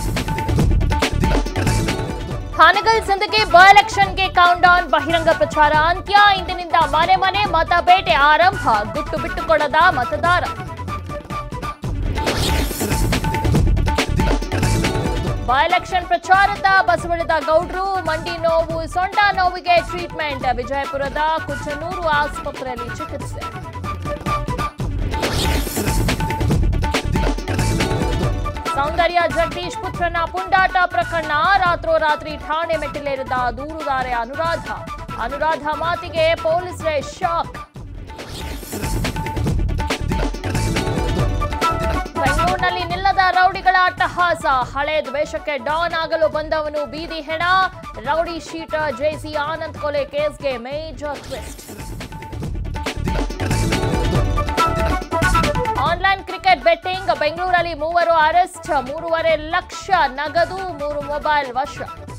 ಹಾನಗಲ್ ಸಂದಗೆ ಬೈ ಎಲೆಕ್ಷನ್ಗೆ countdown ಬಹಿರಂಗ ಪ್ರಚಾರ ಅಂತ್ಯ ಇಂದಿನಿಂದ ಮನೆ ಮನೆ ಮತ ಬೇಟೆ ಆರಂಭ ಗುಟ್ಟು ಬಿಟ್ಟುಕೊಡದ ಮತದಾರ ಬೈ ಎಲೆಕ್ಷನ್ ಪ್ರಚಾರದ ಬಸವಳಿದ ಗೌಡ್ರು ಮಂಡಿ ನೋವು ಸೊಂಟ ನೋವಿಗೆ ಟ್ರೀಟ್ಮೆಂಟ್ ವಿಜಯಪುರದ ಕುಚನೂರು ಆಸ್ಪತ್ರೆಯಲ್ಲಿ ಚಿಕಿತ್ಸೆ ಸೌಂದರ್ಯ ಜಗದೀಶ್ ಪುತ್ರನ ಪುಂಡಾಟ ಪ್ರಕರಣ ರಾತ್ರೋರಾತ್ರಿ ಠಾಣೆ ಮೆಟ್ಟಿಲೇರಿದ ದೂರುದಾರೆ ಅನುರಾಧ ಅನುರಾಧ ಮಾತಿಗೆ ಪೊಲೀಸರೇ ಶಾಕ್ ಬೆಂಗಳೂರಿನಲ್ಲಿ ನಿಲ್ಲದ ರೌಡಿಗಳ ಅಟ್ಟಹಾಸ ಹಳೆ ದ್ವೇಷಕ್ಕೆ ಡಾನ್ ಆಗಲು ಬಂದವನು ಬೀದಿ ಹೆಣ ರೌಡಿ ಶೀಟರ್ ಜೆಸಿ ಆನಂದ್ ಕೊಲೆ ಕೇಸ್ಗೆ major twist online cricket betting ಬೆಂಗಳೂರಲ್ಲಿ ಮೂವರು ಅರೆಸ್ಟ್ ಮೂರುವರೆ ಲಕ್ಷ ನಗದು ಮೂರು ಮೊಬೈಲ್ ವಶ